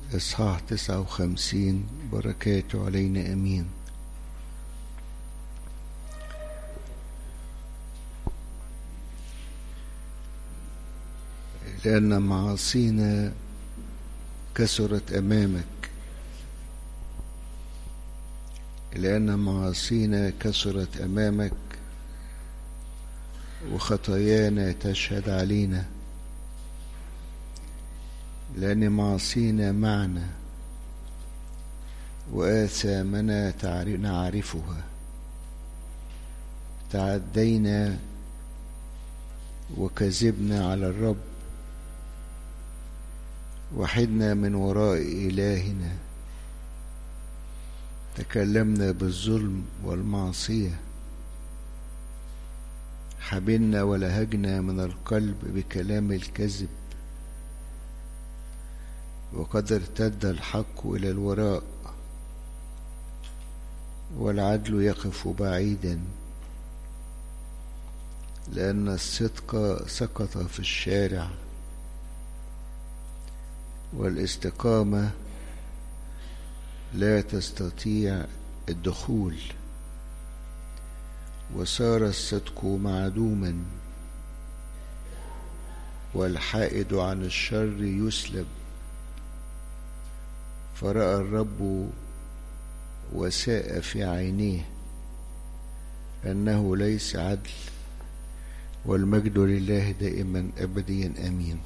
إصحاح تسعة وخمسين بركاته علينا أمين لأن معاصينا كثرت أمامك لأن معاصينا كثرت أمامك وخطايانا تشهد علينا لأن معاصينا معنا وآثامنا نعرفها تعدينا وكذبنا على الرب وحدنا من وراء إلهنا تكلمنا بالظلم والمعصية حبلنا ولهجنا من القلب بكلام الكذب وقد ارتد الحق إلى الوراء والعدل يقف بعيدا لأن الصدق سقط في الشارع والاستقامة لا تستطيع الدخول وصار الصدق معدوما والحائد عن الشر يسلب فرأى الرب وساء في عينيه أنه ليس عدل والمجد لله دائما أبديا آمين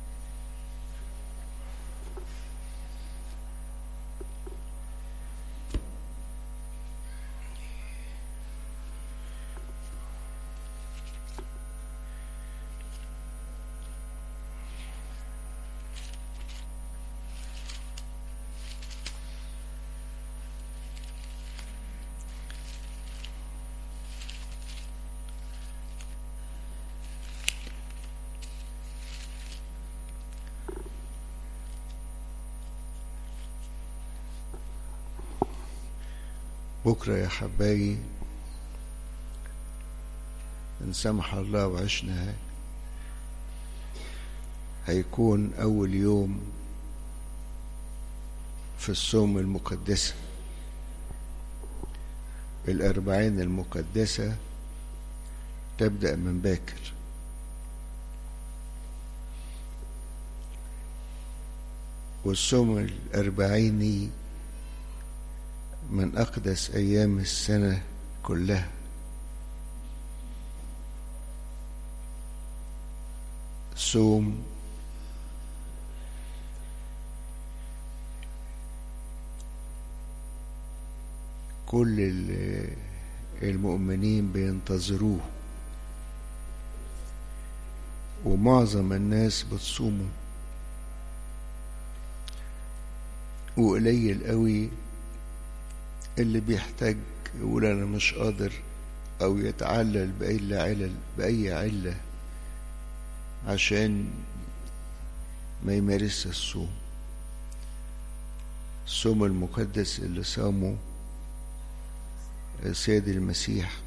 بكرة يا حبايبي إن سمح الله وعشنا هيكون أول يوم في الصوم المقدسة الأربعين المقدسة تبدأ من باكر والصوم الأربعيني من أقدس أيام السنة كلها صوم كل المؤمنين بينتظروه ومعظم الناس بتصوموا وقليل قوي اللي بيحتاج يقول انا مش قادر او يتعلل باي علل باي عله عشان ما يمارس الصوم الصوم المقدس اللي صامه السيد المسيح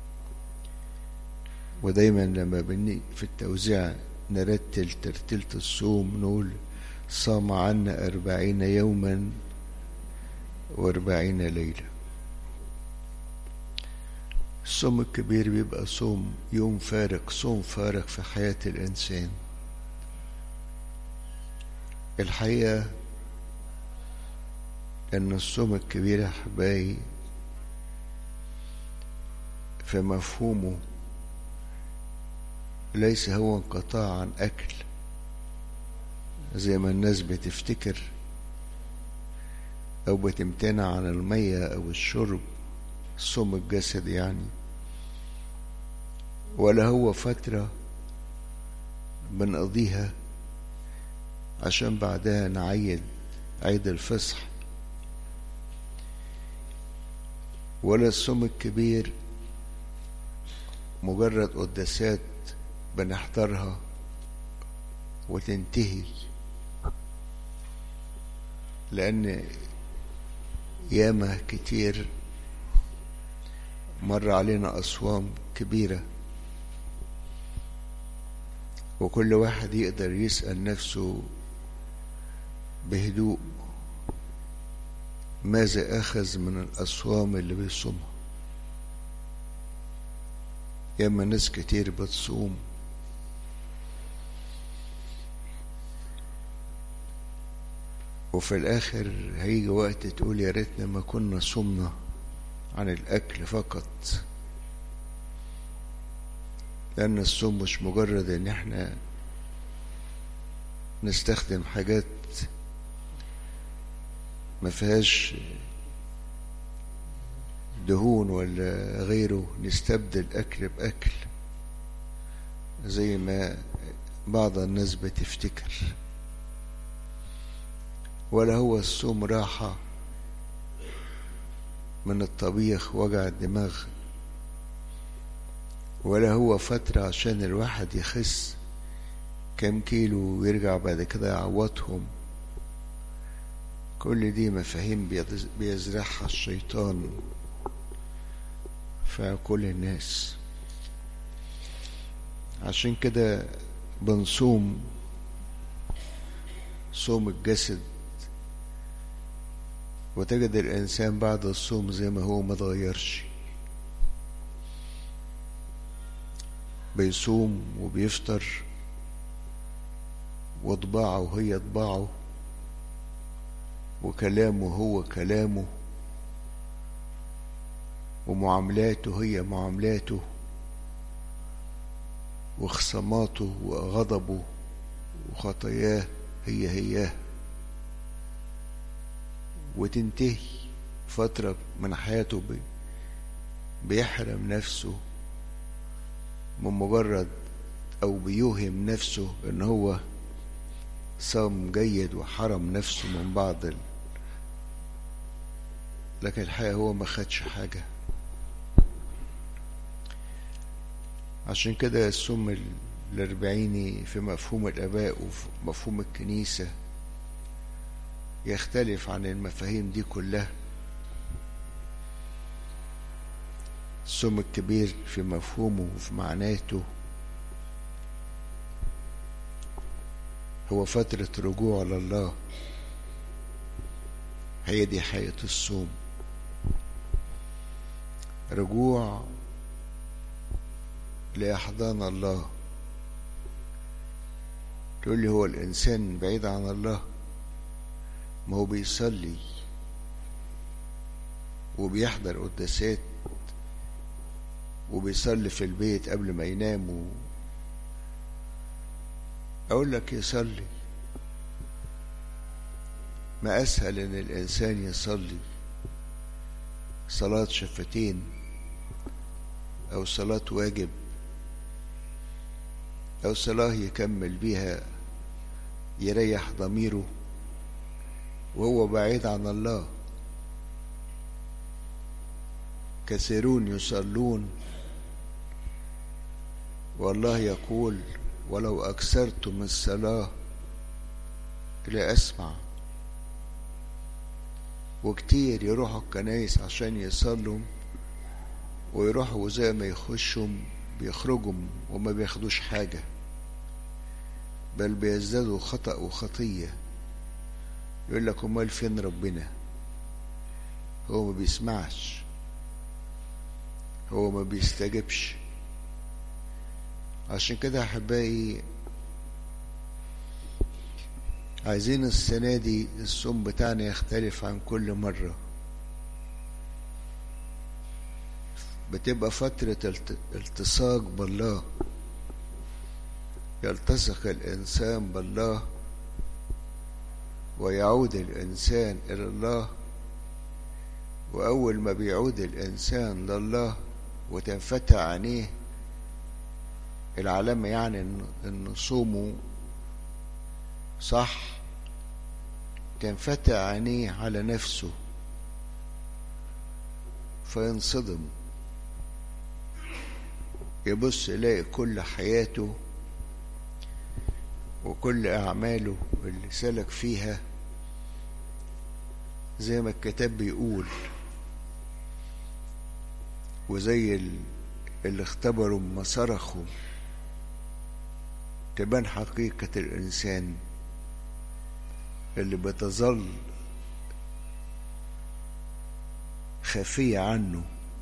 ودايما لما بني في التوزيع نرتل ترتيلة الصوم نقول صام عنا أربعين يوما وأربعين ليلة الصوم الكبير بيبقى صوم يوم فارق صوم فارق في حياة الإنسان الحقيقة أن الصوم الكبير يا أحبائي في مفهومه ليس هو انقطاع عن أكل زي ما الناس بتفتكر أو بتمتنع عن المية أو الشرب الصوم الجسد يعني ولا هو فترة بنقضيها عشان بعدها نعيد عيد الفصح ولا الصوم الكبير مجرد قداسات بنحضرها وتنتهي لأن ياما كتير مر علينا أصوام كبيرة وكل واحد يقدر يسأل نفسه بهدوء ماذا أخذ من الأصوام اللي بيصومها ياما ناس كتير بتصوم وفي الآخر هيجي وقت تقول يا ريتنا ما كنا صمنا عن الأكل فقط لأن الصوم مش مجرد إن إحنا نستخدم حاجات ما فيهاش دهون ولا غيره نستبدل أكل بأكل زي ما بعض الناس بتفتكر ولا هو الصوم راحة من الطبيخ وجع الدماغ ولا هو فترة عشان الواحد يخس كام كيلو ويرجع بعد كده يعوضهم كل دي مفاهيم بيزرعها الشيطان في عقول الناس عشان كده بنصوم صوم الجسد وتجد الإنسان بعد الصوم زي ما هو ما اتغيرش بيصوم وبيفطر وطباعه هي طباعه وكلامه هو كلامه ومعاملاته هي معاملاته وخصاماته وغضبه وخطاياه هي هياه وتنتهي فترة من حياته بي بيحرم نفسه من مجرد أو بيوهم نفسه إن هو صام جيد وحرم نفسه من بعض ال... لكن الحقيقة هو ما خدش حاجة عشان كده الصوم الأربعيني في مفهوم الآباء وفي مفهوم الكنيسة يختلف عن المفاهيم دي كلها الصوم الكبير في مفهومه وفي معناته هو فترة رجوع لله هي دي حياة الصوم رجوع لأحضان الله تقول لي هو الإنسان بعيد عن الله ما هو بيصلي وبيحضر قداسات وبيصلي في البيت قبل ما ينام و... أقول لك يصلي ما أسهل إن الإنسان يصلي صلاة شفتين أو صلاة واجب أو صلاة يكمل بيها يريح ضميره وهو بعيد عن الله كثيرون يصلون والله يقول ولو أكثرتم الصلاة لا أسمع وكتير يروحوا الكنايس عشان يصلوا ويروحوا زي ما يخشوا بيخرجوا وما بياخدوش حاجة بل بيزدادوا خطأ وخطية يقول لك امال فين ربنا هو ما بيسمعش هو ما بيستجبش عشان كده احبائي عايزين السنة دي الصوم بتاعنا يختلف عن كل مرة بتبقى فترة التصاق بالله يلتصق الإنسان بالله ويعود الإنسان إلى الله وأول ما بيعود الإنسان لله وتنفتح عينيه العلامة يعني إن صومه صح تنفتح عينيه على نفسه فينصدم يبص يلاقي كل حياته وكل أعماله اللي سلك فيها زي ما الكتاب بيقول وزي اللي اختبروا ما صرخوا تبان حقيقة الإنسان اللي بتظل خفية عنه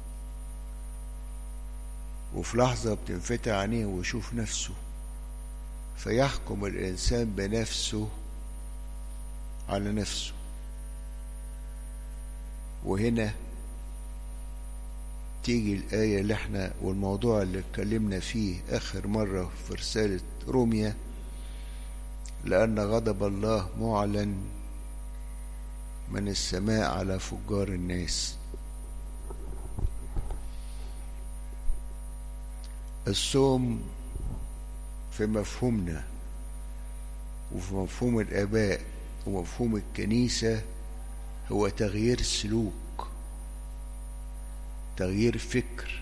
وفي لحظة بتنفتح عينيه ويشوف نفسه فيحكم الإنسان بنفسه على نفسه وهنا تيجي الآية اللي احنا والموضوع اللي اتكلمنا فيه آخر مرة في رسالة روميا لأن غضب الله معلن من السماء على فجار الناس الصوم في مفهومنا وفي مفهوم الآباء ومفهوم الكنيسة هو تغيير سلوك تغيير فكر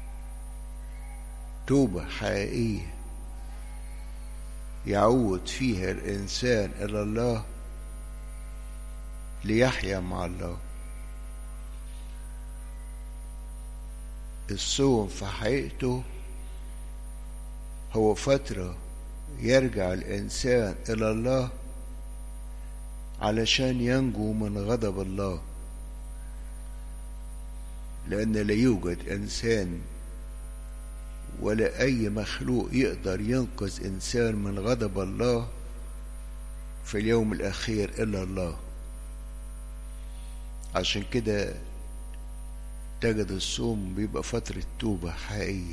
توبة حقيقية يعود فيها الإنسان إلى الله ليحيا مع الله الصوم في حقيقته هو فترة يرجع الإنسان إلى الله علشان ينجو من غضب الله لأن لا يوجد إنسان ولا أي مخلوق يقدر ينقذ إنسان من غضب الله في اليوم الأخير إلا الله عشان كده تجد الصوم بيبقى فترة توبة حقيقية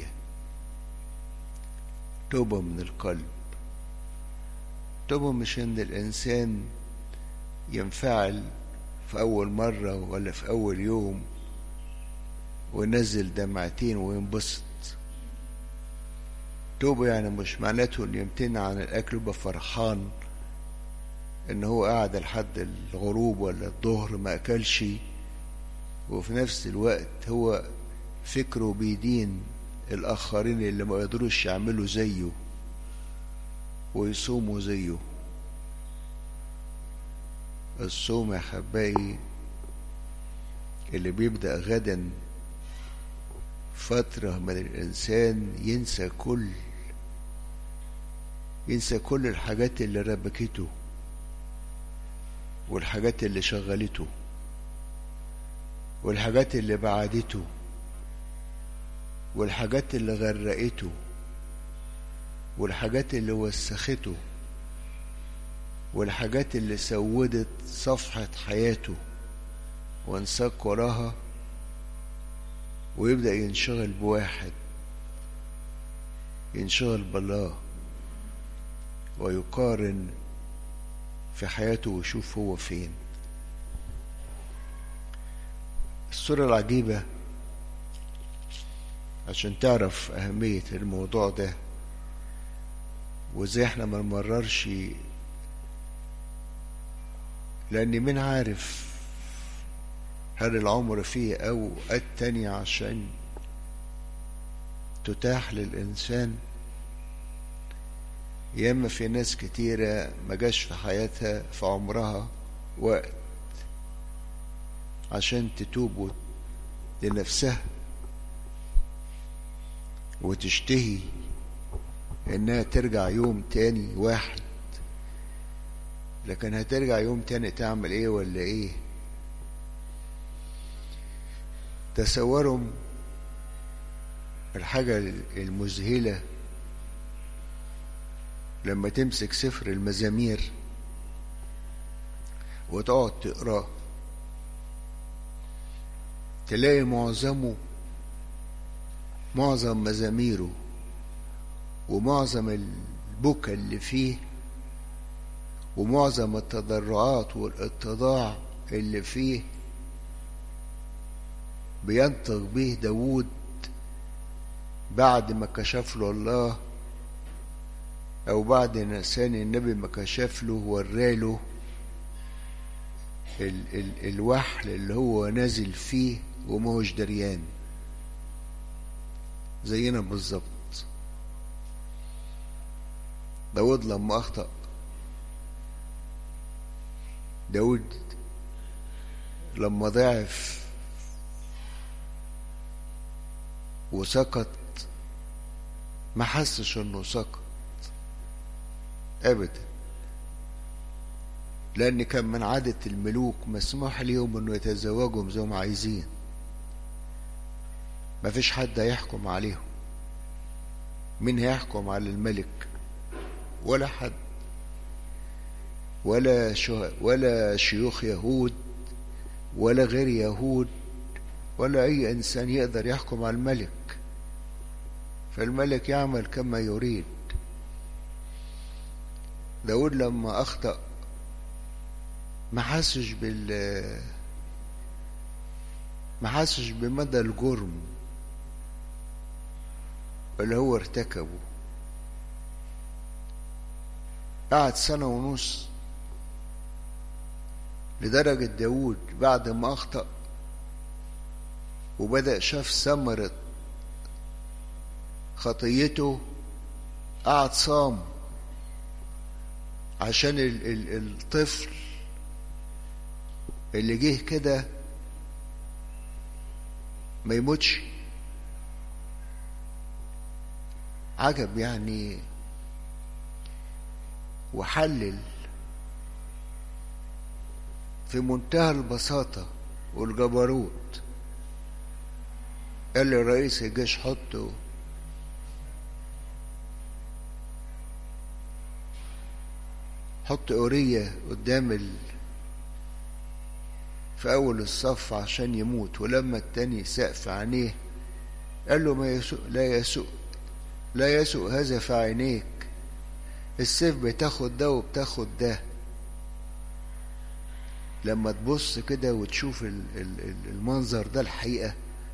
توبة من القلب توبة مش إن الإنسان ينفعل في أول مرة ولا في أول يوم وينزل دمعتين وينبسط توبة يعني مش معناته إنه يمتنع عن الأكل ويبقى فرحان إن هو قاعد لحد الغروب ولا الظهر ما أكلش وفي نفس الوقت هو فكره بيدين الآخرين اللي ما يقدروش يعملوا زيه ويصوموا زيه الصوم يا حبايبي اللي بيبدأ غدا فترة من الإنسان ينسى كل ينسى كل الحاجات اللي ربكته والحاجات اللي شغلته والحاجات اللي بعدته والحاجات اللي غرقته والحاجات اللي وسخته والحاجات اللي سودت صفحة حياته وانساق وراها ويبدأ ينشغل بواحد ينشغل بالله ويقارن في حياته ويشوف هو فين الصورة العجيبة عشان تعرف أهمية الموضوع ده وازاي احنا ما نمررش لأن مين عارف هل العمر فيه أوقات تانية عشان تتاح للإنسان ياما في ناس كتيرة ما جاش في حياتها في عمرها وقت عشان تتوب لنفسها وتشتهي انها ترجع يوم تاني واحد لكن هترجع يوم تاني تعمل ايه ولا ايه تصوروا الحاجة المذهلة لما تمسك سفر المزامير وتقعد تقراه تلاقي معظمه معظم مزاميره ومعظم البكا اللي فيه ومعظم التضرعات والاتضاع اللي فيه بينطق به داود بعد ما كشف له الله او بعد نسان النبي ما كشف له وراله ال ال الوحل اللي هو نازل فيه وما هوش دريان زينا بالظبط داود لما اخطأ داود لما ضعف وسقط ما حسش انه سقط ابدا لان كان من عادة الملوك مسموح ليهم انه يتزوجوا زي ما عايزين مفيش حد هيحكم عليهم مين هيحكم على الملك ولا حد ولا شو ولا شيوخ يهود ولا غير يهود ولا أي إنسان يقدر يحكم على الملك فالملك يعمل كما يريد داود لما أخطأ ما حسش بال ما حسش بمدى الجرم اللي هو ارتكبه قعد سنة ونص لدرجة داود بعد ما أخطأ وبدأ شاف ثمرة خطيته قعد صام عشان ال ال الطفل اللي جه كده ما يموتش عجب يعني وحلل في منتهى البساطة والجبروت قال لرئيس الجيش حطه حط أورية قدام ال... في أول الصف عشان يموت ولما التاني سقف عينيه قال له ما يسوء لا يسوء لا يسوء هذا في عينيك السيف بتاخد ده وبتاخد ده لما تبص كده وتشوف المنظر ده الحقيقة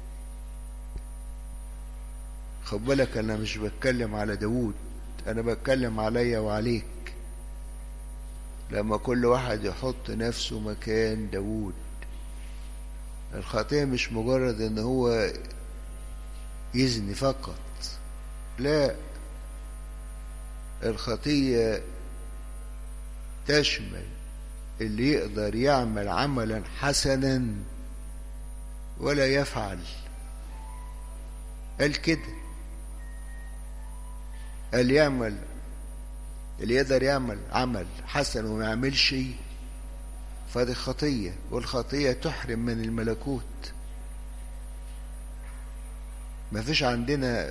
خد بالك أنا مش بتكلم على داوود أنا بتكلم عليا وعليك لما كل واحد يحط نفسه مكان داوود الخطية مش مجرد ان هو يزني فقط لا الخطية تشمل اللي يقدر يعمل عملا حسنا ولا يفعل قال كده قال يعمل اللي يقدر يعمل عمل حسن وما يعملش شيء فدي خطية والخطية تحرم من الملكوت ما فيش عندنا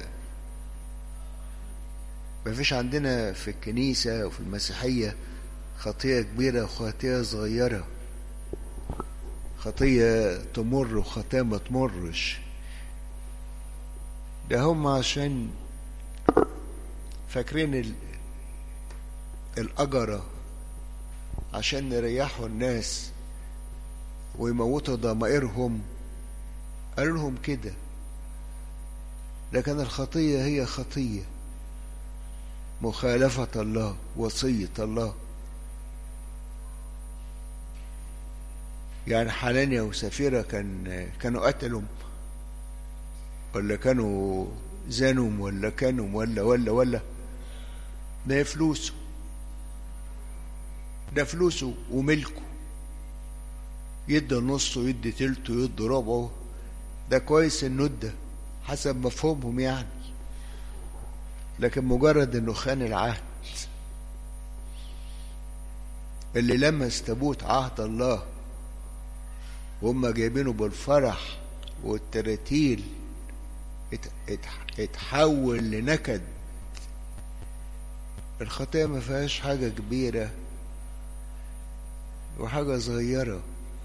ما فيش عندنا في الكنيسة وفي المسيحية خطية كبيرة وخطية صغيرة خطية تمر وخطية ما تمرش ده هم عشان فاكرين ال... الأجرة عشان يريحوا الناس ويموتوا ضمائرهم قالوا لهم كده لكن الخطية هي خطية مخالفة الله وصية الله يعني حنانيا وسفيرة كان كانوا قتلوا ولا كانوا زانوا ولا كانوا ولا ولا ولا ده فلوسه ده فلوسه وملكه يدي نصه يدي تلته يدي ربعه ده كويس انه ادى حسب مفهومهم يعني لكن مجرد انه خان العهد اللي لمس تابوت عهد الله وهم جايبينه بالفرح والتراتيل اتحول لنكد الخطيئة ما فيهاش حاجة كبيرة وحاجة صغيرة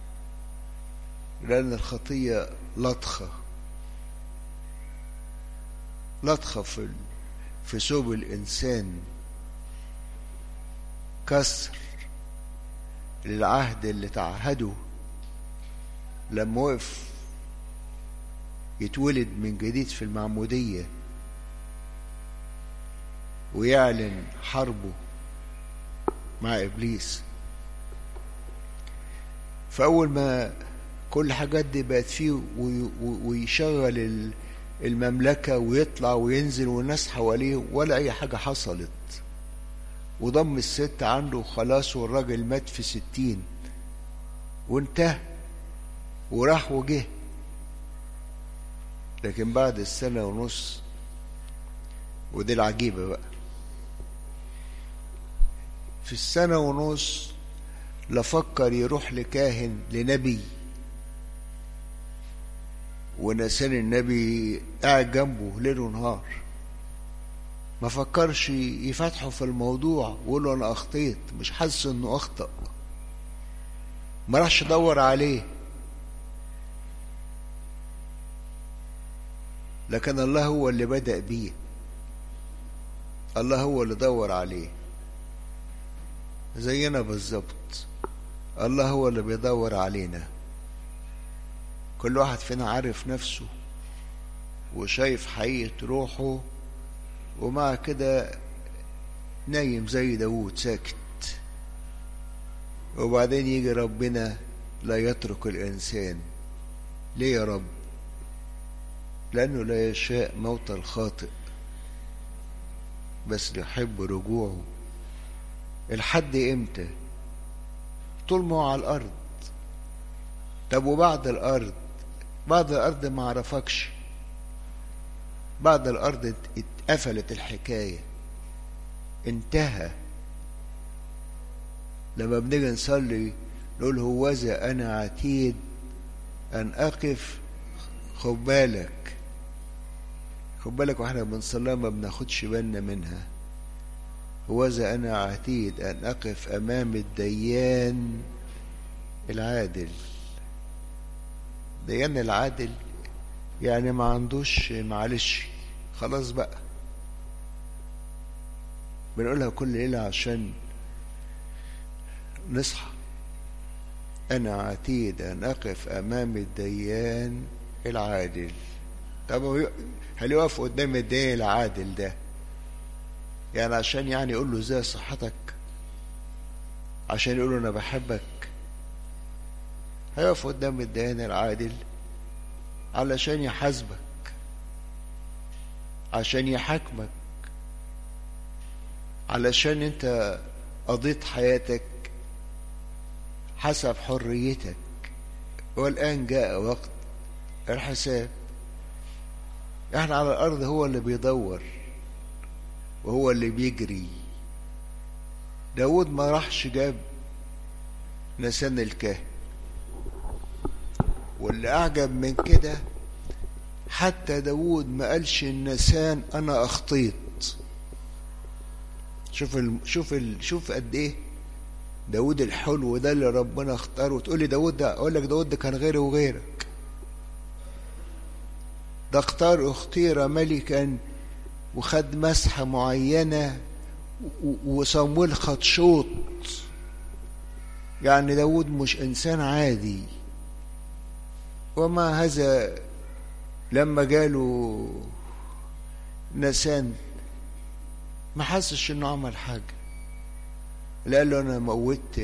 لأن الخطية لطخة لطخة في في ثوب الإنسان كسر للعهد اللي تعهده لما وقف يتولد من جديد في المعمودية ويعلن حربه مع إبليس فأول ما كل حاجات دي بقت فيه ويشغل المملكة ويطلع وينزل والناس حواليه ولا أي حاجة حصلت وضم الست عنده خلاص والراجل مات في ستين وانتهى وراح وجه لكن بعد السنة ونص ودي العجيبة بقى في السنة ونص لا فكر يروح لكاهن لنبي ونسان النبي قاعد جنبه ليل ونهار ما فكرش يفتحه في الموضوع ويقول له انا اخطيت مش حاسس انه اخطأ ما راحش يدور عليه لكن الله هو اللي بدأ بيه الله هو اللي دور عليه زينا بالظبط الله هو اللي بيدور علينا كل واحد فينا عارف نفسه وشايف حقيقة روحه ومع كده نايم زي داوود ساكت وبعدين يجي ربنا لا يترك الإنسان ليه يا رب لأنه لا يشاء موت الخاطئ بس يحب رجوعه الحد امتى طول ما هو على الأرض طب وبعد الأرض بعد الأرض ما عرفكش بعد الأرض اتقفلت الحكاية انتهى لما بنيجي نصلي نقول هوذا أنا عتيد أن أقف خد بالك خد بالك واحنا بنصليها ما بناخدش بالنا منها هوذا أنا عتيد أن أقف أمام الديان العادل ديان العادل يعني ما عندوش معلش خلاص بقى بنقولها كل ليلة عشان نصحى أنا عتيد أن أقف أمام الديان العادل طب هل يقف قدام الديان العادل ده يعني عشان يعني يقول له ازاي صحتك عشان يقول له أنا بحبك هيقف قدام الديان العادل علشان يحاسبك عشان يحاكمك علشان انت قضيت حياتك حسب حريتك والآن جاء وقت الحساب احنا على الأرض هو اللي بيدور وهو اللي بيجري داود ما راحش جاب نسان الكهن واللي أعجب من كده حتى داود ما قالش النسان أنا أخطيت شوف ال... شوف ال... شوف قد إيه داود الحلو ده اللي ربنا اختاره وتقول لي داود ده أقول لك داود ده كان غيري وغيرك ده اختار اختير ملكا وخد مسحة معينة وصمويل خد شوط يعني داود مش إنسان عادي وما هذا لما جاله نسان ما حسش انه عمل حاجه لا قال له انا موت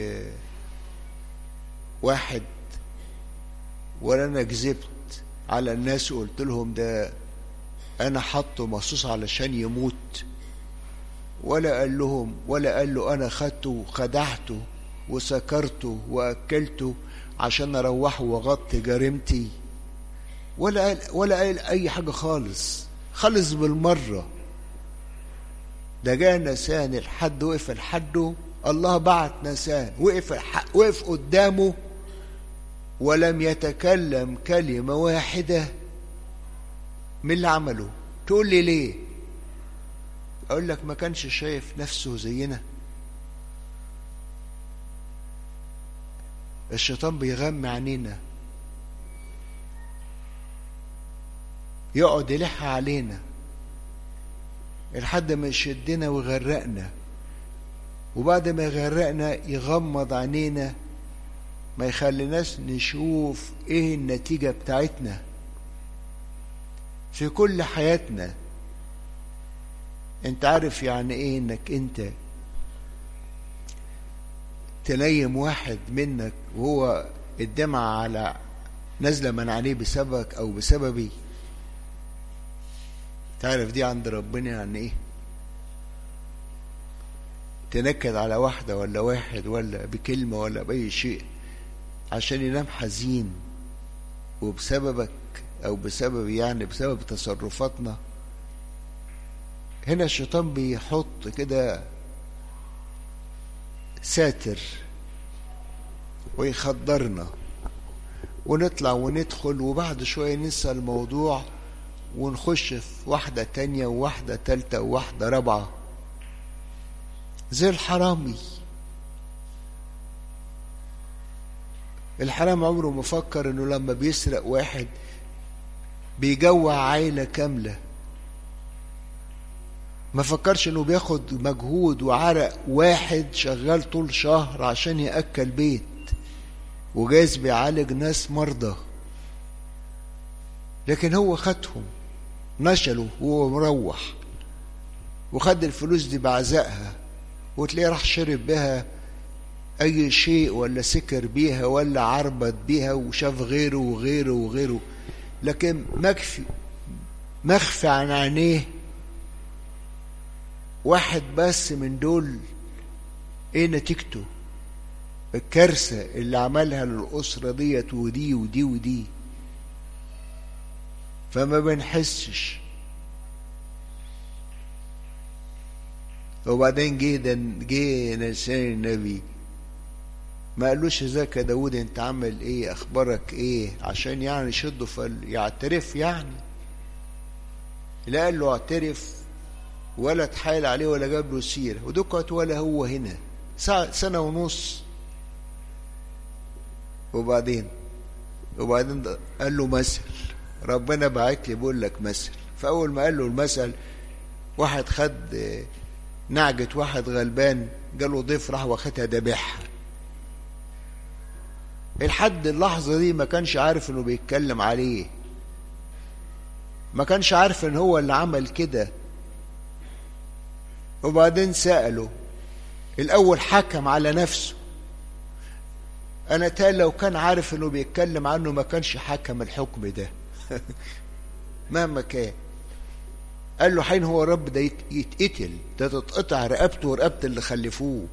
واحد ولا انا كذبت على الناس وقلت لهم ده انا حطه مخصوص علشان يموت ولا قال لهم ولا قال له انا خدته وخدعته وسكرته واكلته عشان اروحه واغطي جريمتي ولا قال ولا قال اي حاجه خالص خلص بالمره ده جاء نسان الحد وقف الحد الله بعت نسان وقف وقف قدامه ولم يتكلم كلمة واحدة من اللي عمله تقول لي ليه أقول لك ما كانش شايف نفسه زينا الشيطان بيغمى عينينا يقعد يلح علينا لحد ما يشدنا ويغرقنا وبعد ما يغرقنا يغمض عينينا ما يخليناش نشوف ايه النتيجة بتاعتنا في كل حياتنا انت عارف يعني ايه انك انت تنيم واحد منك وهو الدمعة على نازلة من عليه بسببك او بسببي تعرف دي عند ربنا يعني ايه تنكد على واحدة ولا واحد ولا بكلمة ولا بأي شيء عشان ينام حزين وبسببك أو بسبب يعني بسبب تصرفاتنا هنا الشيطان بيحط كده ساتر ويخدرنا ونطلع وندخل وبعد شوية ننسى الموضوع ونخش في واحدة تانية وواحدة تالتة وواحدة رابعة زي الحرامي الحرام عمره ما فكر انه لما بيسرق واحد بيجوع عيلة كاملة ما فكرش انه بياخد مجهود وعرق واحد شغال طول شهر عشان يأكل بيت وجايز بيعالج ناس مرضى لكن هو خدهم نشله وهو مروح وخد الفلوس دي بعزقها وتلاقيه راح شرب بها اي شيء ولا سكر بيها ولا عربت بيها وشاف غيره وغيره وغيره لكن مكفي مخفي عن عينيه واحد بس من دول ايه نتيجته الكارثة اللي عملها للأسرة ديت ودي ودي ودي فما بنحسش وبعدين جه ده جه نسان النبي ما قالوش ازيك يا داود انت عامل ايه اخبارك ايه عشان يعني يشده فيعترف يعني لا قال له اعترف ولا اتحايل عليه ولا جاب له سيره ودكت ولا هو هنا سنه ونص وبعدين وبعدين قال له مثل ربنا بعت لي بقول لك مثل فاول ما قال له المثل واحد خد نعجة واحد غلبان جاله ضيف راح واخدها ذبحها لحد اللحظة دي ما كانش عارف انه بيتكلم عليه ما كانش عارف ان هو اللي عمل كده وبعدين سأله الأول حكم على نفسه أنا تال لو كان عارف إنه بيتكلم عنه ما كانش حكم الحكم ده مهما كان قال له حين هو الرب ده يتقتل ده تتقطع رقبته ورقبة اللي خلفوه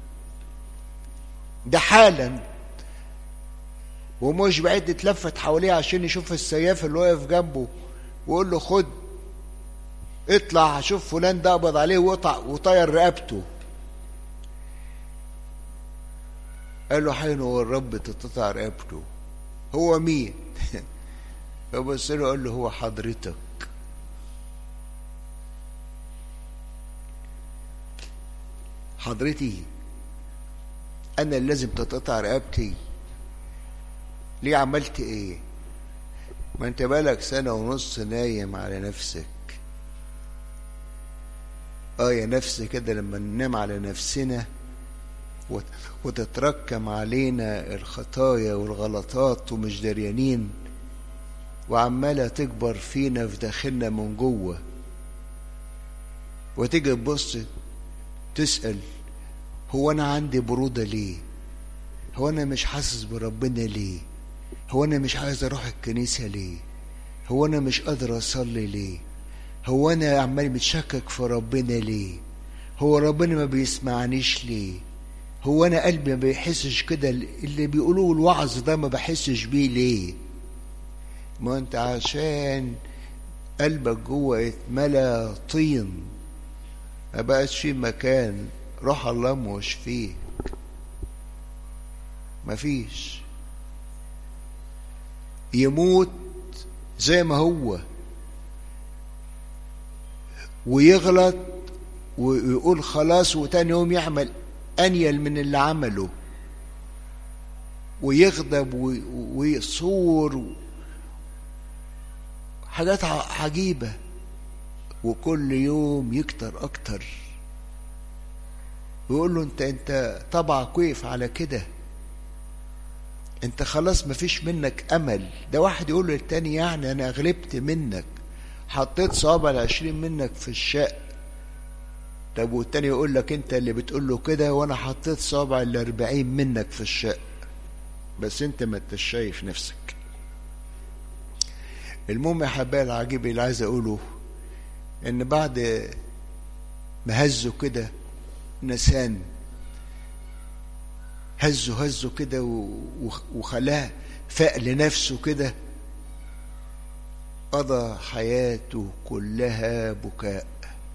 ده حالا ومش بعيد اتلفت حواليه عشان يشوف السياف اللي واقف جنبه ويقول له خد اطلع شوف فلان ده قبض عليه وقطع وطير رقبته قال له حين هو الرب تتقطع رقبته هو مين فبص له قال له هو حضرتك حضرتي انا اللي لازم تتقطع رقبتي ليه عملت ايه ما انت بالك سنة ونص نايم على نفسك اه يا نفس كده لما ننام على نفسنا وتتركم علينا الخطايا والغلطات ومش دريانين وعمالة تكبر فينا في داخلنا من جوه وتيجي تبص تسأل هو أنا عندي برودة ليه؟ هو أنا مش حاسس بربنا ليه؟ هو أنا مش عايز أروح الكنيسة ليه؟ هو أنا مش قادر أصلي ليه؟ هو أنا عمال متشكك في ربنا ليه؟ هو ربنا ما بيسمعنيش ليه؟ هو أنا قلبي ما بيحسش كده اللي بيقولوه الوعظ ده ما بحسش بيه ليه؟ ما أنت عشان قلبك جوه اتملى طين ما بقاش في مكان روح الله مش فيه مفيش يموت زي ما هو ويغلط ويقول خلاص وتاني يوم يعمل أنيل من اللي عمله ويغضب ويصور حاجات عجيبة وكل يوم يكتر أكتر ويقول له انت انت طبعك وقف على كده انت خلاص مفيش منك امل ده واحد يقول للتاني يعني انا غلبت منك حطيت صوابع العشرين منك في الشق طب والتاني يقول لك انت اللي بتقول له كده وانا حطيت صوابع الاربعين منك في الشق بس انت ما انتش شايف نفسك المهم يا حبايبي العجيب اللي عايز اقوله ان بعد ما هزوا كده نسان هزه هزه كده وخلاه فاق لنفسه كده قضى حياته كلها بكاء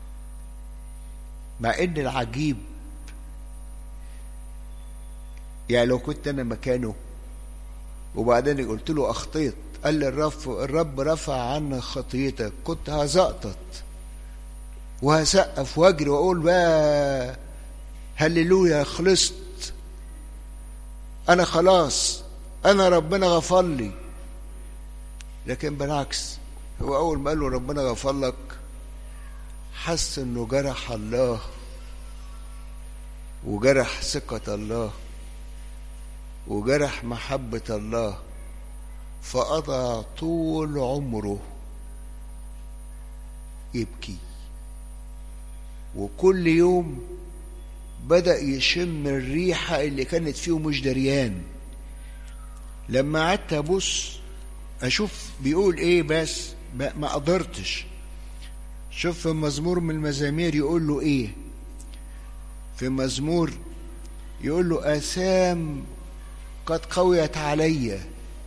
مع ان العجيب يعني لو كنت انا مكانه وبعدين قلت له اخطيت قال لي الرب الرب رفع عنك خطيتك كنت هزقطط وهسقف واجري واقول بقى هللويا خلصت انا خلاص انا ربنا غفر لي لكن بالعكس هو اول ما قال له ربنا غفر لك حس انه جرح الله وجرح ثقة الله وجرح محبة الله فقضى طول عمره يبكي وكل يوم بدأ يشم الريحة اللي كانت فيه مش دريان لما قعدت أبص أشوف بيقول إيه بس ما قدرتش شوف في مزمور من المزامير يقول له إيه في مزمور يقول له آثام قد قويت عليّ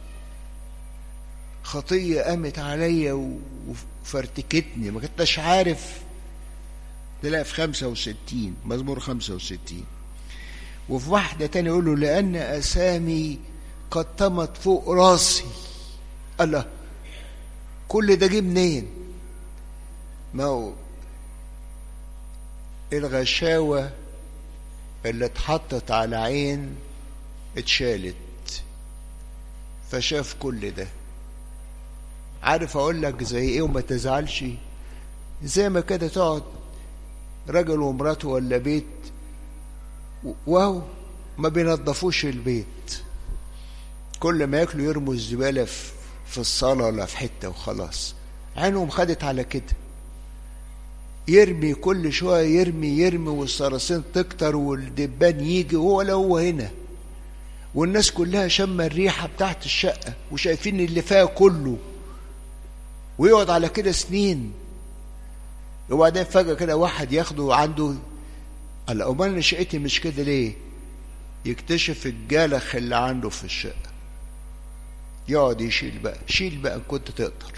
خطية قامت عليا وفرتكتني ما كنتش عارف تلاقي في خمسة وستين مزمور خمسة وستين وفي واحدة تانية يقول له لأن أسامي قد طمت فوق راسي الله كل ده جه منين ما هو الغشاوة اللي اتحطت على عين اتشالت فشاف كل ده عارف اقول لك زي ايه وما تزعلش زي ما كده تقعد راجل ومراته ولا بيت واو ما بينظفوش البيت كل ما ياكلوا يرموا الزبالة في الصالة ولا في حتة وخلاص عينهم خدت على كده يرمي كل شوية يرمي يرمي والصراصين تكتر والدبان يجي هو لا هو هنا والناس كلها شم الريحة بتاعت الشقة وشايفين اللي فيها كله ويقعد على كده سنين وبعدين فجأة كده واحد ياخده عنده قال أمال شقتي مش كده ليه؟ يكتشف الجلخ اللي عنده في الشقة يقعد يشيل بقى شيل بقى إن كنت تقدر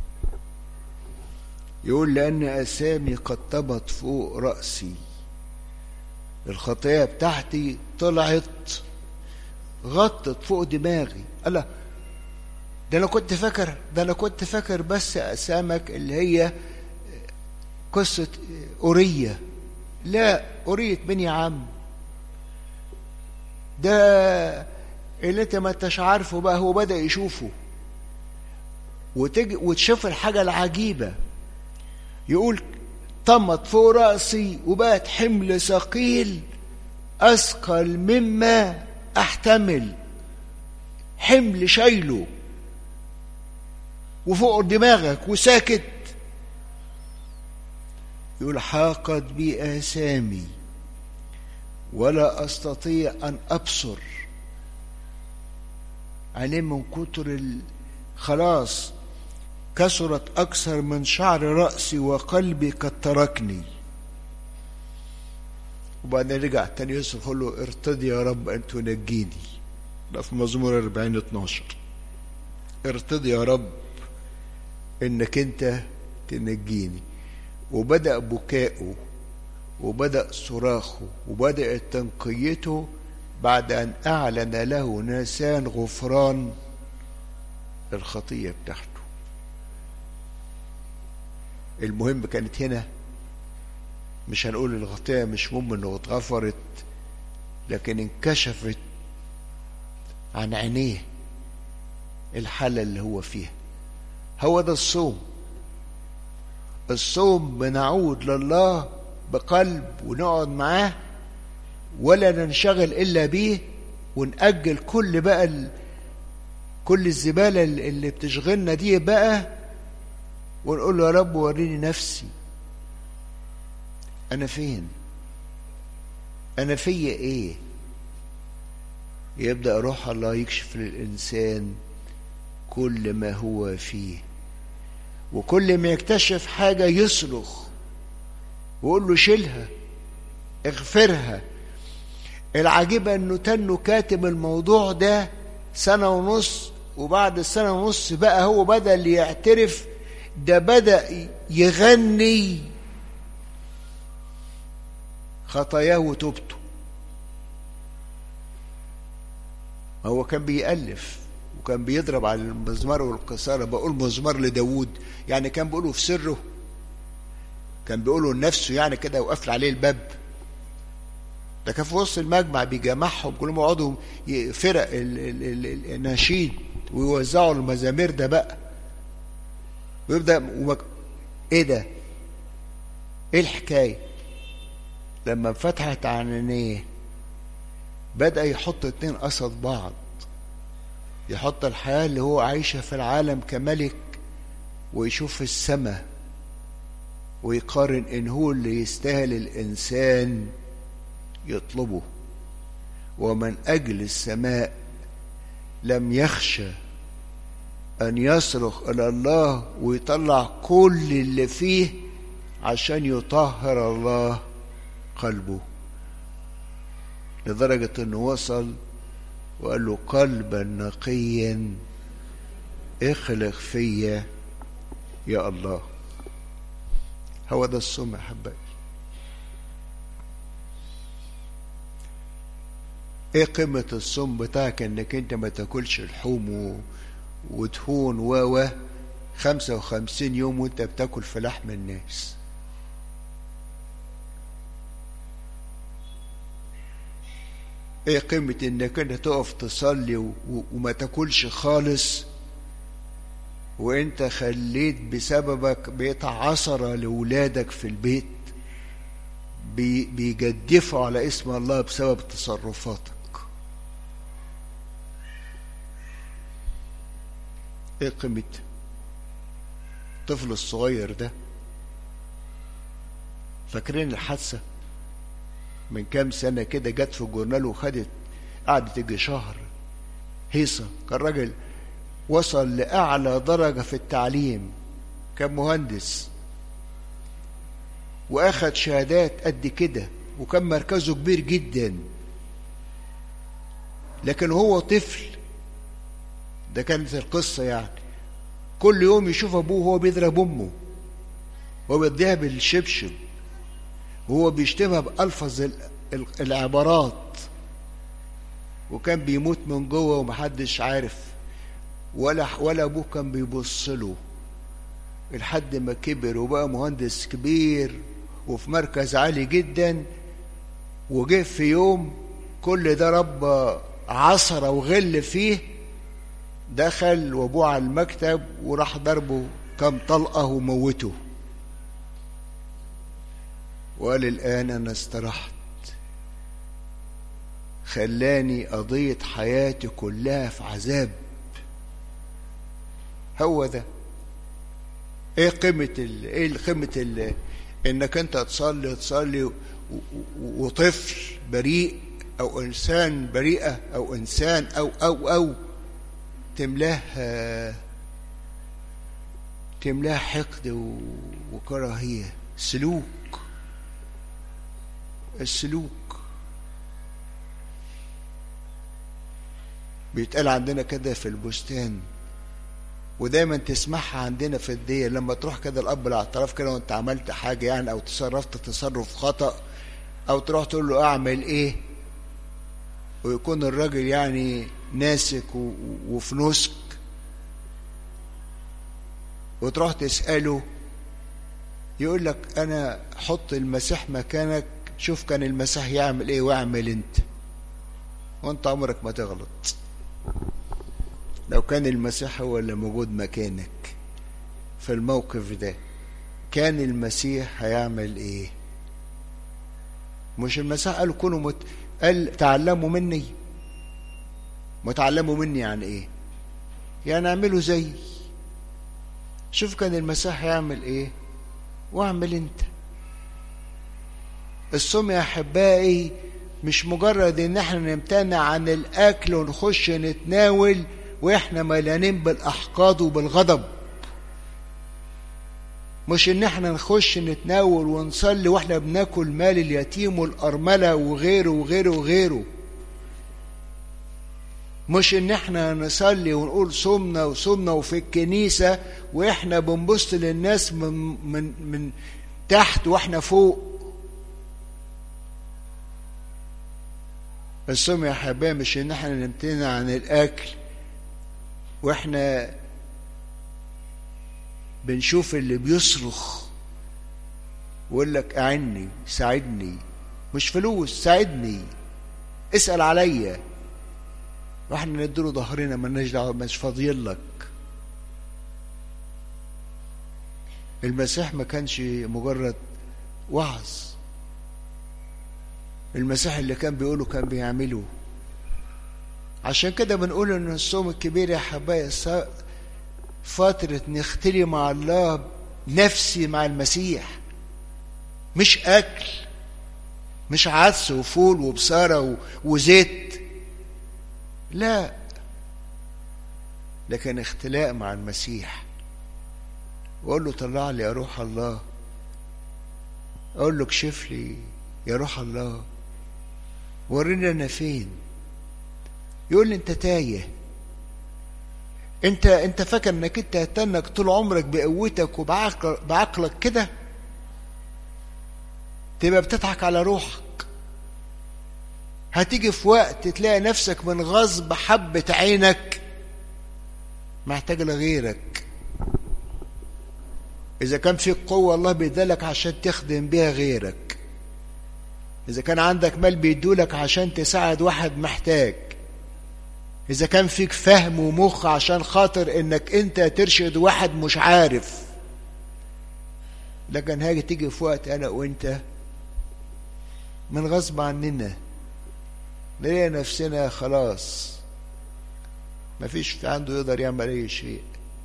يقول لأن أسامي قد طبت فوق رأسي الخطية بتاعتي طلعت غطت فوق دماغي الله ده انا كنت فاكر ده انا كنت فاكر بس اسامك اللي هي قصة أورية لا أورية مين يا عم ده اللي انت ما انتش عارفه بقى هو بدأ يشوفه وتجي وتشوف الحاجة العجيبة يقول طمت فوق رأسي وبقت حمل ثقيل أثقل مما أحتمل حمل شايله وفوق دماغك وساكت يقول حاقت بي آثامي ولا أستطيع أن أبصر عليه من كتر ال... خلاص كثرت أكثر من شعر رأسي وقلبي قد تركني وبعدين رجع تاني يوسف قال له ارتضي يا رب أن تنجيني ده في مزمور 40 12 ارتضي يا رب انك انت تنجيني وبدأ بكاؤه وبدأ صراخه وبدأت تنقيته بعد أن أعلن له ناسان غفران الخطية بتاعته المهم كانت هنا مش هنقول الخطية مش مهم انه اتغفرت لكن انكشفت عن عينيه الحالة اللي هو فيها هو ده الصوم الصوم بنعود لله بقلب ونقعد معاه ولا ننشغل الا بيه ونأجل كل بقى ال... كل الزباله اللي بتشغلنا دي بقى ونقول له يا رب وريني نفسي انا فين انا فيا ايه يبدا روح الله يكشف للانسان كل ما هو فيه وكل ما يكتشف حاجة يصرخ ويقول له شيلها اغفرها العجيبة انه تنه كاتب الموضوع ده سنة ونص وبعد السنة ونص بقى هو بدأ يعترف ده بدأ يغني خطاياه وتوبته هو كان بيألف وكان بيضرب على المزمار والقصارى بقول مزمار لداوود يعني كان بيقوله في سره كان بيقوله لنفسه يعني كده وقفل عليه الباب ده كان في وسط المجمع بيجمعهم كلهم يقعدوا فرق النشيد ويوزعوا المزامير ده بقى ويبدا ومك... ايه ده ايه الحكايه لما فتحت عينيه بدا يحط اتنين قصد بعض يحط الحياه اللي هو عايشه في العالم كملك ويشوف السماء ويقارن ان هو اللي يستاهل الانسان يطلبه ومن اجل السماء لم يخشى ان يصرخ الى الله ويطلع كل اللي فيه عشان يطهر الله قلبه لدرجة انه وصل وقال له قلبا نقيا اخلق فيا يا الله هو ده الصوم يا حبايبي ايه قيمة الصوم بتاعك انك انت ما تاكلش لحوم و... وتهون و و 55 يوم وانت بتاكل في لحم الناس ايه قيمة انك انت تقف تصلي و... وما تاكلش خالص وانت خليت بسببك بيت عصرة لولادك في البيت بي... بيجدفوا على اسم الله بسبب تصرفاتك ايه قيمة الطفل الصغير ده فاكرين الحادثة من كام سنة كده جت في الجورنال وخدت قعدت يجي شهر هيصة كان راجل وصل لأعلى درجة في التعليم كان مهندس وأخد شهادات قد كده وكان مركزه كبير جدا لكن هو طفل ده كانت القصة يعني كل يوم يشوف أبوه وهو بيضرب أمه وهو بيديها بالشبشب وهو بيشتمها بألفظ العبارات وكان بيموت من جوه ومحدش عارف ولا ولا ابوه كان بيبص له لحد ما كبر وبقى مهندس كبير وفي مركز عالي جدا وجه في يوم كل ده رب عصرة وغل فيه دخل وابوه على المكتب وراح ضربه كم طلقة وموته وقال الآن أنا استرحت خلاني قضية حياتي كلها في عذاب هو ده ايه قيمة ال... ايه قيمة ال... انك انت تصلي تصلي و... و... وطفل بريء او انسان بريئة او انسان او او او تملاه تملاه حقد و... وكراهية سلوك السلوك بيتقال عندنا كده في البستان ودايما تسمعها عندنا في الدية لما تروح كده الاب الاعتراف كده وانت عملت حاجة يعني او تصرفت تصرف خطأ او تروح تقول له اعمل ايه ويكون الراجل يعني ناسك وفي نسك وتروح تسأله يقول لك انا حط المسيح مكانك شوف كان المسيح يعمل ايه واعمل انت وانت عمرك ما تغلط لو كان المسيح هو اللي موجود مكانك في الموقف ده كان المسيح هيعمل ايه مش المسيح قال كونوا مت... قال تعلموا مني متعلموا مني يعني ايه يعني اعملوا زي شوف كان المسيح هيعمل ايه واعمل انت الصوم يا احبائي مش مجرد ان احنا نمتنع عن الاكل ونخش نتناول واحنا مليانين بالاحقاد وبالغضب مش ان احنا نخش نتناول ونصلي واحنا بناكل مال اليتيم والارمله وغيره وغيره وغيره مش ان احنا نصلي ونقول صمنا وصمنا وفي الكنيسه واحنا بنبص للناس من من من تحت واحنا فوق الصوم يا حبايبي مش ان احنا نمتنع عن الاكل واحنا بنشوف اللي بيصرخ ويقول لك اعني ساعدني مش فلوس ساعدني اسال عليا واحنا نديله ظهرنا مالناش دعوه مش فاضيين لك المسيح ما كانش مجرد وعظ المسيح اللي كان بيقوله كان بيعمله عشان كده بنقول ان الصوم الكبير يا حبايبي فترة نختلي مع الله نفسي مع المسيح مش أكل مش عدس وفول وبصارة وزيت لا لكن اختلاء مع المسيح وأقول له طلع لي يا روح الله أقول له اكشف لي يا روح الله وريني أنا فين يقول لي أنت تايه انت انت فاكر انك انت هتنك طول عمرك بقوتك وبعقلك كده تبقى بتضحك على روحك هتيجي في وقت تلاقي نفسك من غصب حبة عينك محتاج لغيرك إذا كان فيك قوة الله بيدالك عشان تخدم بيها غيرك إذا كان عندك مال بيدولك عشان تساعد واحد محتاج إذا كان فيك فهم ومخ عشان خاطر إنك أنت ترشد واحد مش عارف لكن هاجي تيجي في وقت أنا وأنت من غصب عننا نلاقي نفسنا خلاص مفيش في عنده يقدر يعمل أي شيء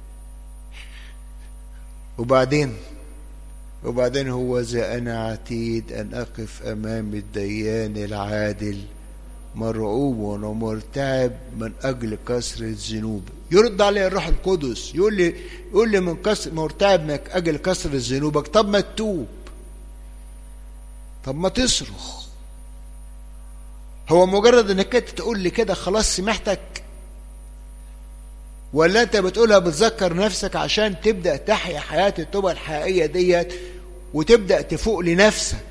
وبعدين وبعدين هو ذا أنا عتيد أن أقف أمام الديان العادل مرعوب ومرتعب من اجل كسرة ذنوب يرد عليه الروح القدس يقول لي يقول لي من كسر مرتعب من اجل كسرة ذنوبك طب ما تتوب طب ما تصرخ هو مجرد انك انت تقول لي كده خلاص سمحتك ولا انت بتقولها بتذكر نفسك عشان تبدا تحيا حياه التوبه الحقيقيه ديت وتبدا تفوق لنفسك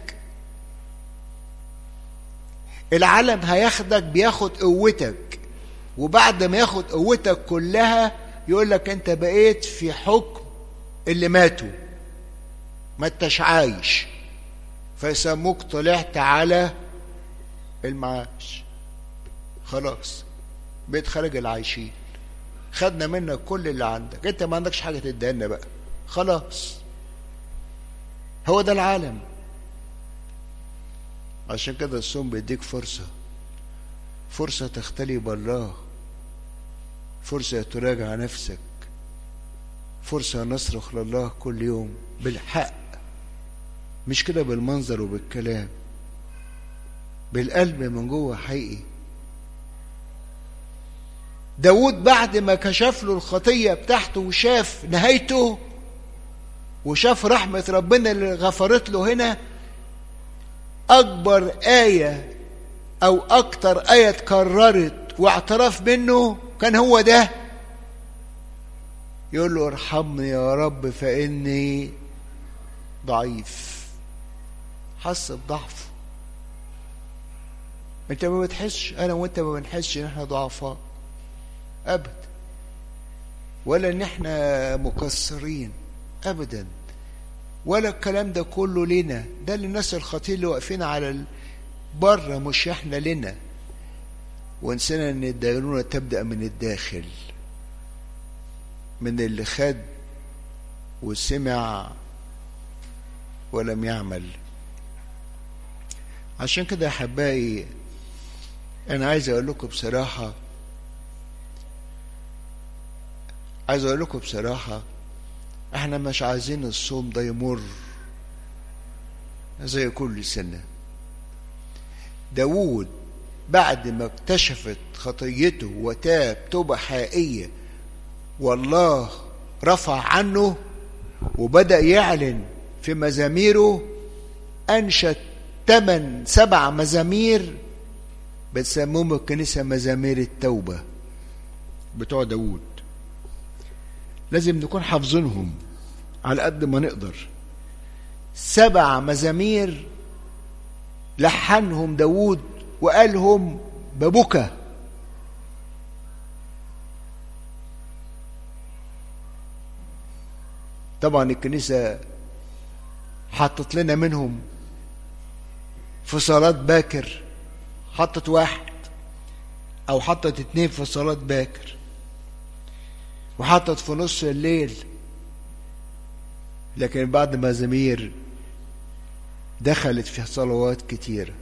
العالم هياخدك بياخد قوتك وبعد ما ياخد قوتك كلها يقول لك انت بقيت في حكم اللي ماتوا ما انتش عايش فيسموك طلعت على المعاش خلاص بقيت خارج العايشين خدنا منك كل اللي عندك انت ما عندكش حاجه تدينا بقى خلاص هو ده العالم عشان كده الصوم بيديك فرصة فرصة تختلي بالله فرصة تراجع نفسك فرصة نصرخ لله كل يوم بالحق مش كده بالمنظر وبالكلام بالقلب من جوه حقيقي داود بعد ما كشف له الخطية بتاعته وشاف نهايته وشاف رحمة ربنا اللي غفرت له هنا أكبر آية أو أكتر آية اتكررت واعترف منه كان هو ده يقول له ارحمني يا رب فإني ضعيف حس بضعفه انت ما بتحسش انا وانت ما بنحسش ان احنا ضعفاء ابدا ولا ان احنا مكسرين ابدا ولا الكلام ده كله لنا ده للناس الخطير اللي واقفين على بره مش احنا لنا ونسينا ان الدينونة تبدأ من الداخل من اللي خد وسمع ولم يعمل عشان كده يا احبائي انا عايز اقول لكم بصراحه عايز اقول لكم بصراحه احنا مش عايزين الصوم ده يمر زي كل سنه داوود بعد ما اكتشفت خطيته وتاب توبه حقيقيه والله رفع عنه وبدا يعلن في مزاميره انشد ثمان سبع مزامير بتسموهم الكنيسة مزامير التوبة بتوع داوود لازم نكون حافظينهم على قد ما نقدر سبع مزامير لحنهم داوود وقالهم ببكى طبعا الكنيسة حطت لنا منهم في صلاة باكر حطت واحد أو حطت اتنين في صلاة باكر وحطت في نص الليل لكن بعد ما زمير دخلت في صلوات كتيرة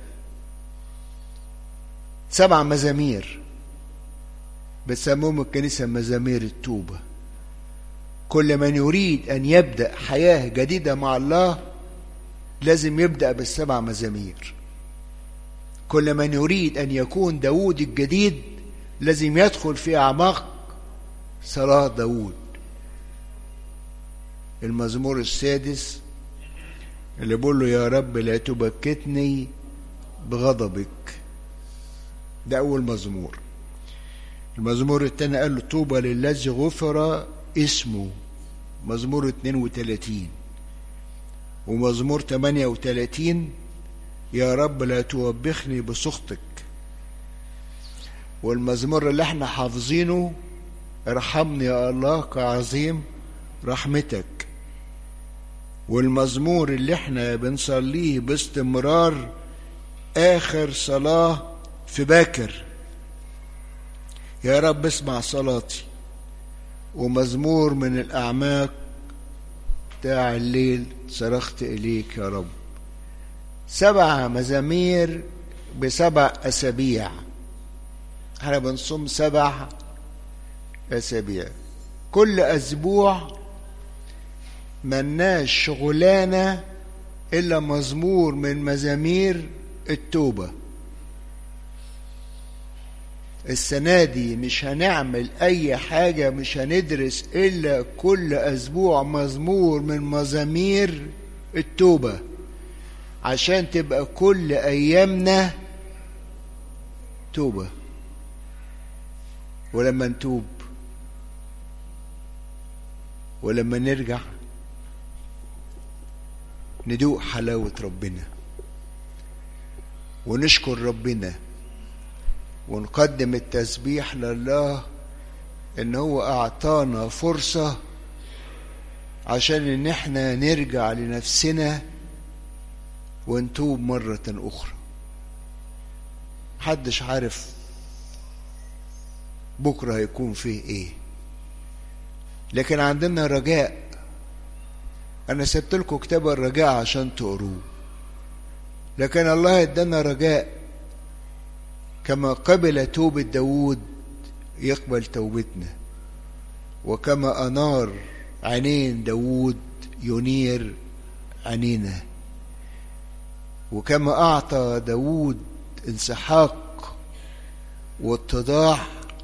سبع مزامير بتسموهم الكنيسة مزامير التوبة كل من يريد أن يبدأ حياة جديدة مع الله لازم يبدأ بالسبع مزامير كل من يريد أن يكون داود الجديد لازم يدخل في أعماق صلاة داود المزمور السادس اللي بيقول له يا رب لا تبكتني بغضبك ده أول مزمور المزمور الثاني قال له طوبى للذي غفر اسمه مزمور 32 ومزمور 38 يا رب لا توبخني بسخطك والمزمور اللي احنا حافظينه ارحمني يا الله كعظيم رحمتك والمزمور اللي احنا بنصليه باستمرار اخر صلاه في باكر يا رب اسمع صلاتي ومزمور من الاعماق بتاع الليل صرخت اليك يا رب سبع مزامير بسبع اسابيع احنا بنصوم سبع اسابيع كل اسبوع ملناش شغلانه الا مزمور من مزامير التوبه السنة دي مش هنعمل أي حاجة مش هندرس إلا كل أسبوع مزمور من مزامير التوبة عشان تبقى كل أيامنا توبة ولما نتوب ولما نرجع ندوق حلاوة ربنا ونشكر ربنا ونقدم التسبيح لله ان هو اعطانا فرصة عشان ان احنا نرجع لنفسنا ونتوب مرة اخرى محدش عارف بكرة هيكون فيه ايه لكن عندنا رجاء انا سبت لكم كتاب الرجاء عشان تقروه لكن الله ادانا رجاء كما قبل توبة داود يقبل توبتنا وكما أنار عينين داود ينير عينينا وكما أعطى داود انسحاق واتضاع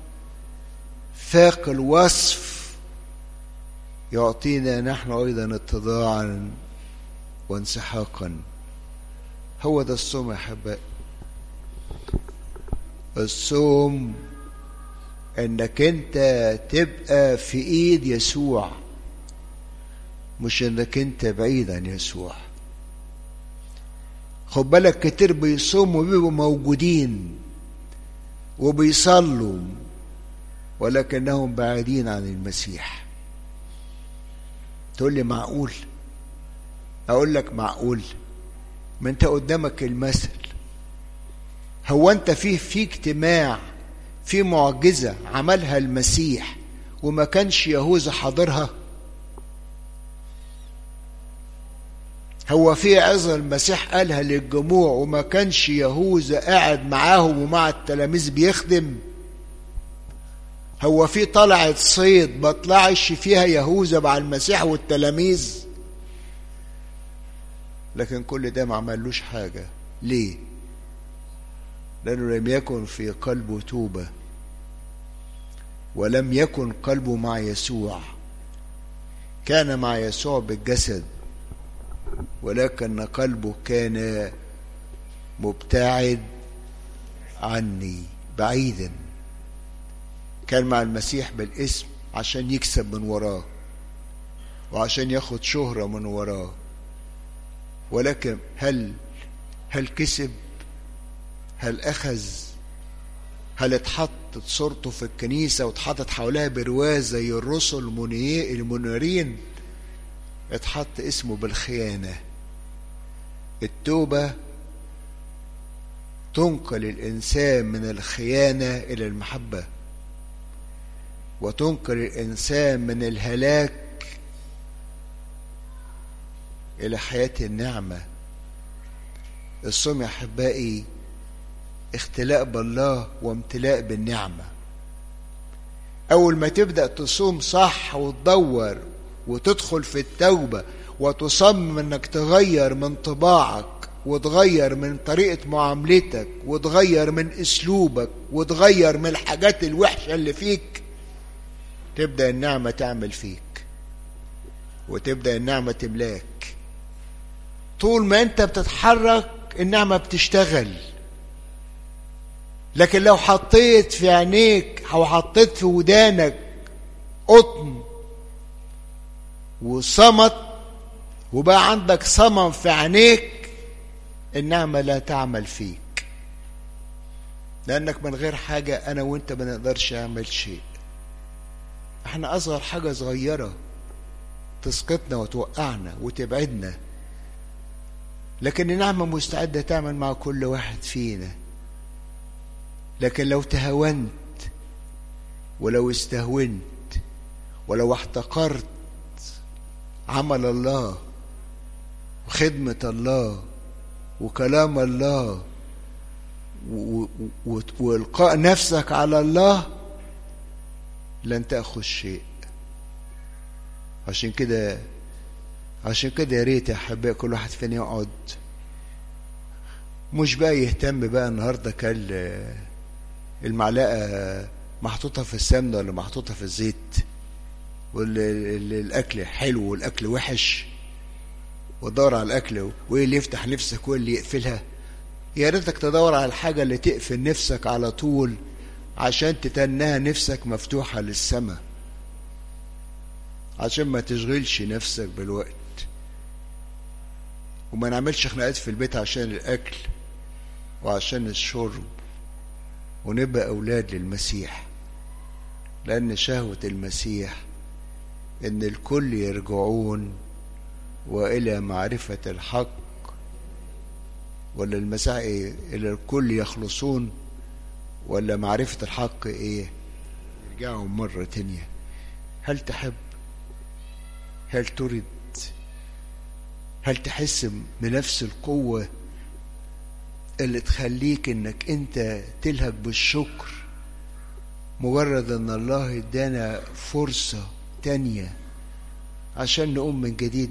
فاق الوصف يعطينا نحن أيضا اتضاعا وانسحاقا هو ده الصوم يا أحبائي الصوم انك انت تبقى في ايد يسوع مش انك انت بعيد عن يسوع خد بالك كتير بيصوموا وبيبقوا موجودين وبيصلوا ولكنهم بعيدين عن المسيح تقول لي معقول اقول لك معقول ما انت قدامك المثل هو انت فيه في اجتماع في معجزة عملها المسيح وما كانش يهوذا حاضرها هو في عظة المسيح قالها للجموع وما كانش يهوذا قاعد معاهم ومع التلاميذ بيخدم هو في طلعت صيد ما طلعش فيها يهوذا مع المسيح والتلاميذ لكن كل ده ما عملوش حاجة ليه لأنه لم يكن في قلبه توبة ولم يكن قلبه مع يسوع كان مع يسوع بالجسد ولكن قلبه كان مبتعد عني بعيدا كان مع المسيح بالاسم عشان يكسب من وراه وعشان ياخد شهرة من وراه ولكن هل هل كسب هل أخذ هل اتحطت صورته في الكنيسة واتحطت حواليها برواز زي الرسل المنيرين اتحط اسمه بالخيانة التوبة تنقل الإنسان من الخيانة إلى المحبة وتنقل الإنسان من الهلاك إلى حياة النعمة الصوم يا أحبائي اختلاء بالله وامتلاء بالنعمة أول ما تبدأ تصوم صح وتدور وتدخل في التوبة وتصمم انك تغير من طباعك وتغير من طريقة معاملتك وتغير من اسلوبك وتغير من الحاجات الوحشة اللي فيك تبدأ النعمة تعمل فيك وتبدأ النعمة تملاك طول ما انت بتتحرك النعمة بتشتغل لكن لو حطيت في عينيك او حطيت في ودانك قطن وصمت وبقى عندك صمم في عينيك النعمة لا تعمل فيك لأنك من غير حاجة أنا وأنت ما نقدرش نعمل شيء احنا أصغر حاجة صغيرة تسقطنا وتوقعنا وتبعدنا لكن النعمة مستعدة تعمل مع كل واحد فينا لكن لو تهاونت ولو استهونت ولو احتقرت عمل الله وخدمة الله وكلام الله وإلقاء نفسك على الله لن تأخذ شيء عشان كده عشان كده يا ريت يا حبايبي كل واحد فينا يقعد مش بقى يهتم بقى النهارده كل المعلقه محطوطه في السمنه ولا محطوطه في الزيت والاكل حلو والاكل وحش وتدور على الاكل وايه اللي يفتح نفسك وايه اللي يقفلها يا ريتك تدور على الحاجه اللي تقفل نفسك على طول عشان تتنها نفسك مفتوحه للسماء عشان ما تشغلش نفسك بالوقت وما نعملش خناقات في البيت عشان الاكل وعشان الشرب ونبقى اولاد للمسيح لان شهوه المسيح ان الكل يرجعون والى معرفه الحق ولا المسيح ايه الى الكل يخلصون ولا معرفه الحق ايه يرجعوا مره تانيه هل تحب هل ترد هل تحس بنفس القوة اللي تخليك انك انت تلهج بالشكر مجرد ان الله ادانا فرصة تانية عشان نقوم من جديد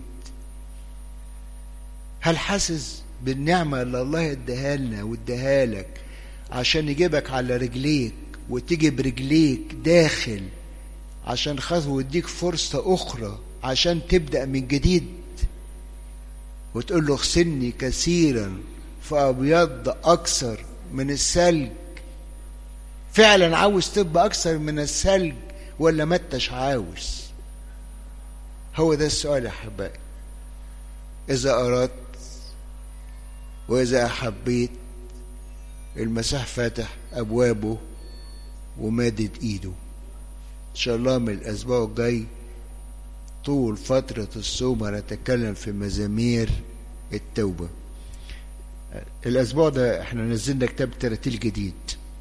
هل حاسس بالنعمة اللي الله اداها لنا واداها لك عشان يجيبك على رجليك وتيجي برجليك داخل عشان خاطر ويديك فرصة أخرى عشان تبدأ من جديد وتقول له اغسلني كثيرا فأبيض أكثر من الثلج فعلا عاوز تبقى أكثر من الثلج ولا ما انتش عاوز هو ده السؤال يا أحبائي إذا أردت وإذا أحبيت المسيح فاتح أبوابه ومادد إيده إن شاء الله من الأسبوع الجاي طول فترة الصوم هنتكلم في مزامير التوبة الأسبوع ده احنا نزلنا كتاب تراتيل جديد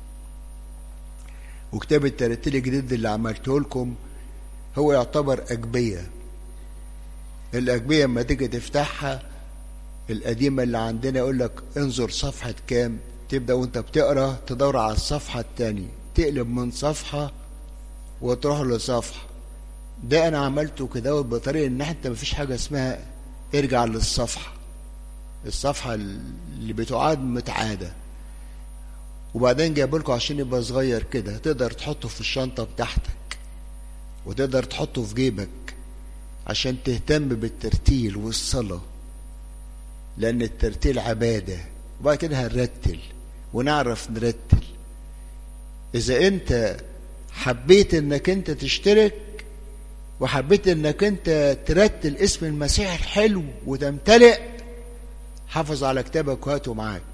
وكتاب التراتيل الجديد اللي عملته لكم هو يعتبر أجبية الأجبية لما تيجي تفتحها القديمة اللي عندنا يقول لك انظر صفحة كام تبدأ وانت بتقرا تدور على الصفحة التانية تقلب من صفحة وتروح لصفحة ده انا عملته كده بطريقه ان انت مفيش حاجه اسمها ارجع للصفحه الصفحه اللي بتعاد متعاده وبعدين جايب لكم عشان يبقى صغير كده تقدر تحطه في الشنطه بتاعتك وتقدر تحطه في جيبك عشان تهتم بالترتيل والصلاه لان الترتيل عباده وبعد كده هنرتل ونعرف نرتل اذا انت حبيت انك انت تشترك وحبيت انك انت ترتل اسم المسيح الحلو وتمتلئ حافظ على كتابك وهاته معاك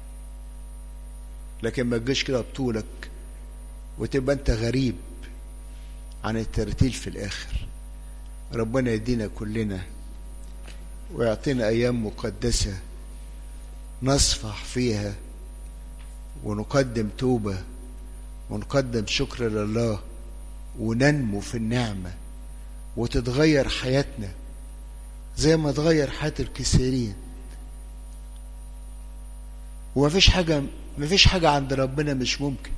لكن ما تجيش كده بطولك وتبقى انت غريب عن الترتيل في الاخر ربنا يدينا كلنا ويعطينا أيام مقدسة نصفح فيها ونقدم توبة ونقدم شكر لله وننمو في النعمة وتتغير حياتنا زي ما تغير حياة الكثيرين ومفيش حاجة مفيش حاجة عند ربنا مش ممكن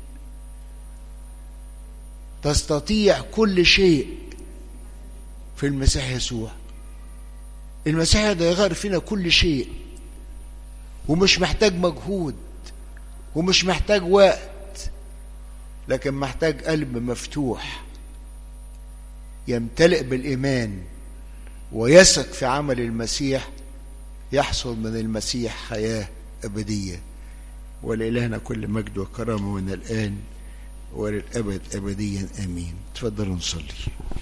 تستطيع كل شيء في المسيح يسوع المسيح ده يغير فينا كل شيء ومش محتاج مجهود ومش محتاج وقت لكن محتاج قلب مفتوح يمتلئ بالإيمان ويثق في عمل المسيح يحصل من المسيح حياة أبدية ولإلهنا كل مجد وكرامة من الآن وللأبد أبديا آمين تفضلوا نصلي